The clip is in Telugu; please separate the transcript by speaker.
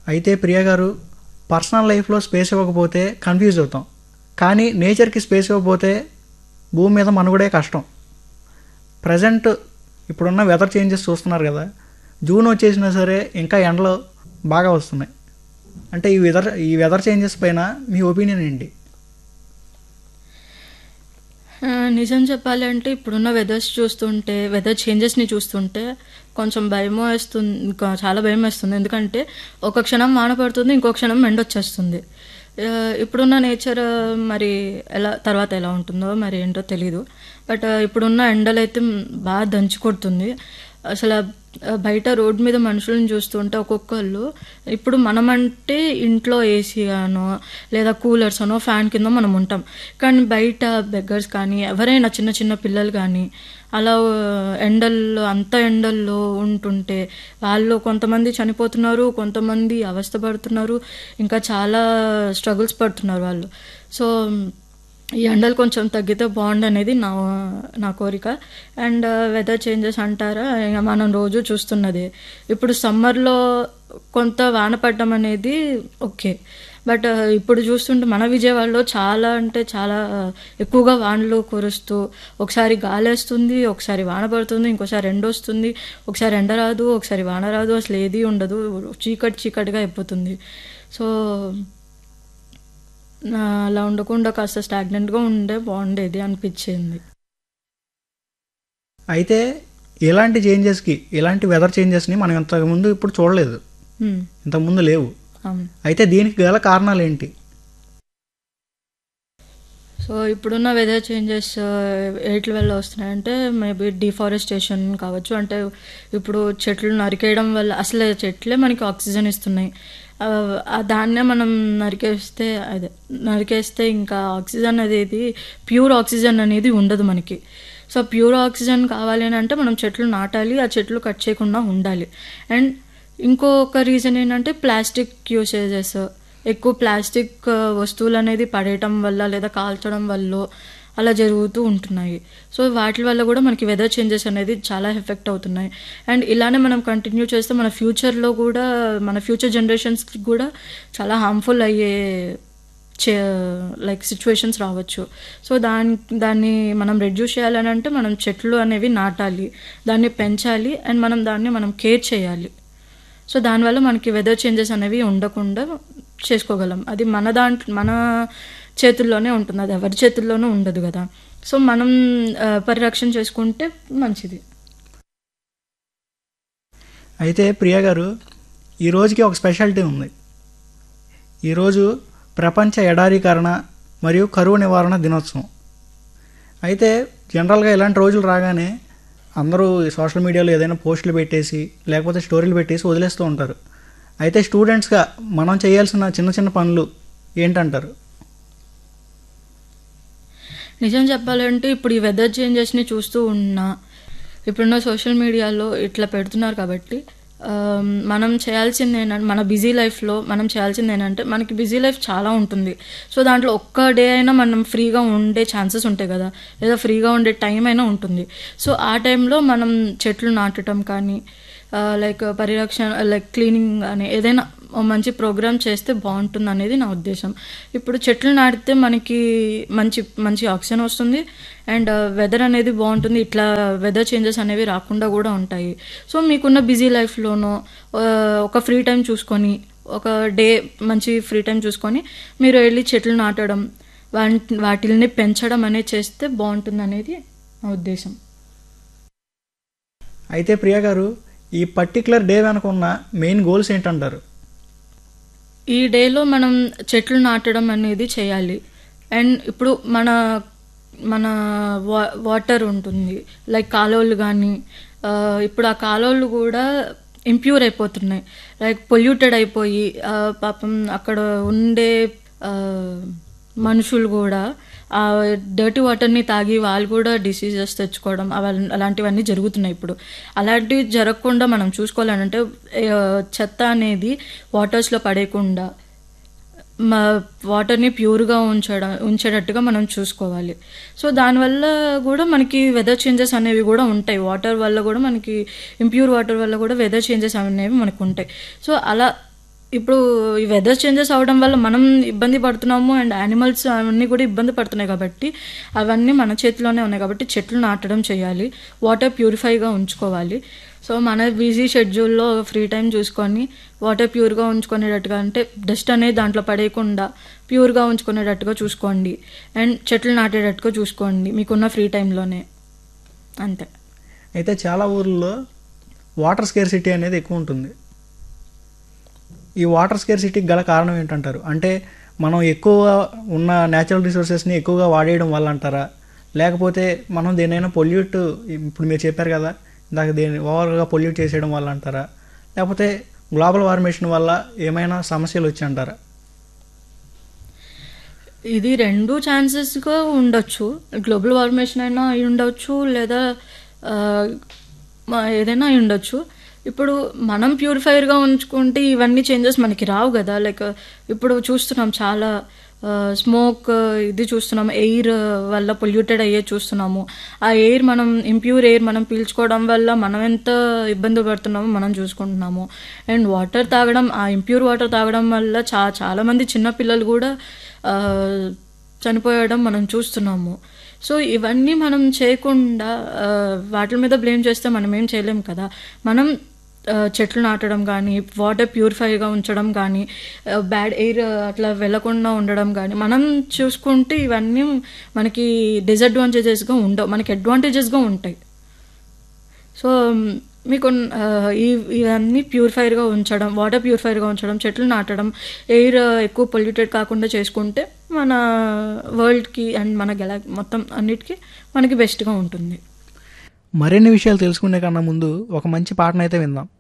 Speaker 1: అయితే ప్రియ గారు పర్సనల్ లైఫ్లో స్పేస్ ఇవ్వకపోతే కన్ఫ్యూజ్ అవుతాం కానీ నేచర్కి స్పేస్ ఇవ్వకపోతే భూమి మీద మనుగడే కష్టం ప్రజెంట్ ఇప్పుడున్న వెదర్ చేంజెస్ చూస్తున్నారు కదా జూన్ వచ్చేసినా సరే ఇంకా ఎండలు బాగా వస్తున్నాయి అంటే ఈ వెదర్ ఈ వెదర్ చేంజెస్ పైన మీ ఒపీనియన్ ఏంటి
Speaker 2: ఆ, నిజం చెప్పాలంటే ఇప్పుడున్న వెదర్స్ చూస్తుంటే వెదర్ చేంజెస్ని చూస్తుంటే కొంచెం భయం వేస్తుంది ఇంకా చాలా భయం వేస్తుంది ఎందుకంటే ఒక క్షణం వాన పడుతుంది ఇంకో క్షణం ఎండ వచ్చేస్తుంది ఆ, ఇప్పుడున్న నేచర్ మరి ఎలా తర్వాత ఎలా ఉంటుందో మరి ఏంటో తెలీదు బట్ ఇప్పుడున్న ఎండలు అయితే బాగా దంచి కొడుతుంది అసలు ఆ బయట రోడ్ మీద మనుషులను చూస్తుంటే ఒక్కొక్కళ్ళు ఇప్పుడు మనమంటే ఇంట్లో ఏసీ అనో లేదా కూలర్స్ అనో ఫ్యాన్ కింద మనం ఉంటాం కానీ బయట బెగ్గర్స్ కానీ ఎవరైనా చిన్న చిన్న పిల్లలు కానీ అలా ఎండల్లో అంత ఎండల్లో ఉంటుంటే వాళ్ళు కొంతమంది చనిపోతున్నారు కొంతమంది అవస్థపడుతున్నారు ఇంకా చాలా స్ట్రగుల్స్ పడుతున్నారు వాళ్ళు సో ఈ ఎండలు కొంచెం తగ్గితే బాగుండు అనేది నా నా కోరిక అండ్ వెదర్ చేంజెస్ అంటారా ఇక మనం రోజు చూస్తున్నదే ఇప్పుడు సమ్మర్లో కొంత వాన పడడం అనేది ఓకే బట్ ఇప్పుడు చూస్తుంటే మన విజయవాడలో చాలా అంటే చాలా ఎక్కువగా వానలు కురుస్తూ ఒకసారి గాలి వేస్తుంది ఒకసారి వాన పడుతుంది ఇంకోసారి ఎండ వస్తుంది ఒకసారి ఎండ రాదు ఒకసారి వాన రాదు అసలు ఏది ఉండదు చీకటి చీకటిగా అయిపోతుంది సో నా అలా ఉండకుండా కాస్త స్టాగ్నెంట్గా ఉండే బాగుండేది అనిపించింది
Speaker 1: అయితే ఇలాంటి చేంజెస్కి ఇలాంటి వెదర్ చేంజెస్ని మనం ఇంతకుముందు ఇప్పుడు చూడలేదు
Speaker 2: హ్మ్,
Speaker 1: ఇంతకుముందు లేవు
Speaker 2: అవును
Speaker 1: అయితే దీనికి గల కారణాలు ఏంటి
Speaker 2: సో ఇప్పుడున్న వెదర్ చేంజెస్ ఎయిట్ల వల్ల వస్తున్నాయంటే మేబీ డిఫారెస్టేషన్ కావచ్చు అంటే ఇప్పుడు చెట్లు నరికేయడం వల్ల అసలు చెట్లే మనకి ఆక్సిజన్ ఇస్తున్నాయి ఆ, ఆ దాన్నే మనం నరికేస్తే అదే నరికేస్తే ఇంకా ఆక్సిజన్ అనేది ప్యూర్ ఆక్సిజన్ అనేది ఉండదు మనకి సో ప్యూర్ ఆక్సిజన్ కావాలి అని అంటే మనం చెట్లు నాటాలి ఆ చెట్లు కట్ చేయకుండా ఉండాలి అండ్ ఇంకొక రీజన్ ఏంటంటే ప్లాస్టిక్ యూసేజెస్ ఎక్కువ ప్లాస్టిక్ ఆ, వస్తువులు అనేది పడేయటం వల్ల లేదా కాల్చడం వల్ల అలా జరుగుతూ ఉంటున్నాయి సో వాటి వల్ల కూడా మనకి వెదర్ చేంజెస్ అనేది చాలా ఎఫెక్ట్ అవుతున్నాయి అండ్ ఇలానే మనం కంటిన్యూ చేస్తే మన ఫ్యూచర్లో కూడా మన ఫ్యూచర్ జనరేషన్స్కి కూడా చాలా హార్మ్ఫుల్ అయ్యే చే లైక్ సిచ్యువేషన్స్ రావచ్చు సో దాని దాన్ని మనం రెడ్యూస్ చేయాలని అంటే మనం చెట్లు అనేవి నాటాలి దాన్ని పెంచాలి అండ్ మనం దాన్ని మనం కేర్ చేయాలి సో దానివల్ల మనకి వెదర్ చేంజెస్ అనేవి ఉండకుండా చేసుకోగలం అది మన దాంట్లో మన చేతుల్లోనే ఉంటుంది అది ఎవరి చేతుల్లోనూ ఉండదు కదా సో మనం ఆ, పరిరక్షణ చేసుకుంటే మంచిది
Speaker 1: అయితే ప్రియ గారు ఈ రోజుకి ఒక స్పెషాలిటీ ఉంది ఈరోజు ప్రపంచ ఎడారీకరణ మరియు కరువు నివారణ దినోత్సవం అయితే జనరల్గా ఇలాంటి రోజులు రాగానే అందరూ ఈ సోషల్ మీడియాలో ఏదైనా పోస్టులు పెట్టేసి లేకపోతే స్టోరీలు పెట్టేసి వదిలేస్తూ ఉంటారు అయితే స్టూడెంట్స్గా మనం చేయాల్సిన చిన్న చిన్న పనులు ఏంటంటారు
Speaker 2: నిజం చెప్పాలంటే ఇప్పుడు ఈ వెదర్ చేంజెస్ని చూస్తూ ఉన్నా ఇప్పుడున్న సోషల్ మీడియాలో ఇట్లా పెడుతున్నారు కాబట్టి ఆమ్, మనం చేయాల్సింది ఏంటంటే మన బిజీ లైఫ్లో మనం చేయాల్సింది ఏంటంటే మనకి బిజీ లైఫ్ చాలా ఉంటుంది సో దాంట్లో ఒక్క డే అయినా మనం ఫ్రీగా ఉండే ఛాన్సెస్ ఉంటాయి కదా లేదా ఫ్రీగా ఉండే టైం అయినా ఉంటుంది సో ఆ టైంలో మనం చెట్లు నాటడం కానీ లైక్ పరిరక్షణ లైక్ క్లీనింగ్ కానీ ఏదైనా ఓ మంచి ప్రోగ్రామ్ చేస్తే బాగుంటుంది అనేది నా ఉద్దేశం ఇప్పుడు చెట్లు నాటితే మనకి మంచి మంచి ఆక్సిజన్ వస్తుంది అండ్ వెదర్ అనేది బాగుంటుంది ఇట్లా వెదర్ చేంజెస్ అనేవి రాకుండా కూడా ఉంటాయి సో మీకున్న బిజీ లైఫ్లోనో ఒక ఫ్రీ టైం చూసుకొని ఒక డే మంచి ఫ్రీ టైం చూసుకొని మీరు వెళ్ళి చెట్లు నాటడం వాటి వాటిని పెంచడం అనేది చేస్తే బాగుంటుంది అనేది నా ఉద్దేశం
Speaker 1: అయితే ప్రియ గారు ఈ పర్టికులర్ డే వెనక ఉన్న మెయిన్ గోల్స్ ఏంటంటారు
Speaker 2: ఈ డేలో మనం చెట్లు నాటడం అనేది చేయాలి అండ్ ఇప్పుడు మన మన వా వాటర్ ఉంటుంది లైక్ కాలువలు కానీ ఇప్పుడు ఆ కాలువలు కూడా ఇంప్యూర్ అయిపోతున్నాయి లైక్ పొల్యూటెడ్ అయిపోయి ఆ, పాపం అక్కడ ఉండే ఆ, మనుషులు కూడా ఆ డర్టీ వాటర్ని తాగి వాళ్ళు కూడా డిసీజెస్ తెచ్చుకోవడం అవ- అలాంటివన్నీ జరుగుతున్నాయి ఇప్పుడు అలాంటివి జరగకుండా మనం చూసుకోవాలంటే ఆ, చెత్త అనేది వాటర్స్లో పడేయకుండా మా వాటర్ని ప్యూర్గా ఉంచడం ఉంచేటట్టుగా మనం చూసుకోవాలి సో దానివల్ల కూడా మనకి వెదర్ చేంజెస్ అనేవి కూడా ఉంటాయి వాటర్ వల్ల కూడా మనకి ఇంప్యూర్ వాటర్ వల్ల కూడా వెదర్ చేంజెస్ అనేవి మనకు ఉంటాయి సో అలా ఇప్పుడు ఈ వెదర్ చేంజెస్ అవడం వల్ల మనం ఇబ్బంది పడుతున్నాము అండ్ యానిమల్స్ అవన్నీ కూడా ఇబ్బంది పడుతున్నాయి కాబట్టి అవన్నీ మన చేతిలోనే ఉన్నాయి కాబట్టి చెట్లు నాటడం చేయాలి వాటర్ ప్యూరిఫైగా ఉంచుకోవాలి సో మన బిజీ షెడ్యూల్లో ఫ్రీ టైం చూసుకొని వాటర్ ప్యూర్గా ఉంచుకునేటట్టుగా అంటే డస్ట్ అనేది దాంట్లో పడేయకుండా ప్యూర్గా ఉంచుకునేటట్టుగా చూసుకోండి అండ్ చెట్లు నాటేటట్టుగా చూసుకోండి మీకున్న ఫ్రీ టైంలోనే అంతే
Speaker 1: అయితే చాలా ఊర్లలో వాటర్ స్కేర్సిటీ అనేది ఎక్కువ ఉంటుంది ఈ వాటర్ స్కేర్సిటీకి గల కారణం ఏంటంటారు అంటే మనం ఎక్కువ ఉన్న న్యాచురల్ రిసోర్సెస్ని ఎక్కువగా వాడేయడం వల్ల అంటారా లేకపోతే మనం దేనైనా పొల్యూట్ ఇప్పుడు మీరు చెప్పారు కదా ఇందాక దేని ఓవర్గా పొల్యూట్ చేసేయడం వల్ల అంటారా లేకపోతే గ్లోబల్ వార్మేషన్ వల్ల ఏమైనా సమస్యలు వచ్చి అంటారా
Speaker 2: ఇది రెండు ఛాన్సెస్గా ఉండొచ్చు గ్లోబల్ వార్మేషన్ అయినా అయి ఉండొచ్చు లేదా ఆ, మా- ఏదైనా అయి ఉండొచ్చు ఇప్పుడు మనం ప్యూరిఫైర్గా ఉంచుకుంటే ఇవన్నీ చేంజెస్ మనకి రావు కదా లైక్ ఇప్పుడు చూస్తున్నాం చాలా స్మోక్ ఇది చూస్తున్నాం ఎయిర్ వల్ల పొల్యూటెడ్ అయ్యే చూస్తున్నాము ఆ ఎయిర్ మనం ఇంప్యూర్ ఎయిర్ మనం పీల్చుకోవడం వల్ల మనం ఎంత ఇబ్బంది పడుతున్నామో మనం చూసుకుంటున్నాము అండ్ వాటర్ తాగడం ఆ ఇంప్యూర్ వాటర్ తాగడం వల్ల చా చాలామంది చిన్నపిల్లలు కూడా ఆ, చనిపోయడం మనం చూస్తున్నాము సో ఇవన్నీ మనం చేయకుండా ఆ, వాటి మీద బ్లేమ్ చేస్తే మనం ఏం చేయలేం కదా మనం ఆ, చెట్లు నాటడం కానీ వాటర్ ప్యూరిఫైగా ఉంచడం కానీ బ్యాడ్ ఎయిర్ అట్లా వెళ్ళకుండా ఉండడం కానీ మనం చూసుకుంటే ఇవన్నీ మనకి డిసడ్వాంటేజెస్గా ఉండవు మనకి అడ్వాంటేజెస్గా ఉంటాయి సో మ్, మీకు ఆ, ఈ ఇవన్నీ ప్యూరిఫైర్గా ఉంచడం వాటర్ ప్యూరిఫైర్గా ఉంచడం చెట్లు నాటడం ఎయిర్ ఎక్కువ పొల్యూటెడ్ కాకుండా చేసుకుంటే మన వరల్డ్కి అండ్ మన గెలా మొత్తం అన్నిటికీ మనకి బెస్ట్గా ఉంటుంది
Speaker 1: మరిన్ని విషయాలు తెలుసుకునే కన్నా ముందు ఒక మంచి పాటనైతే విందాం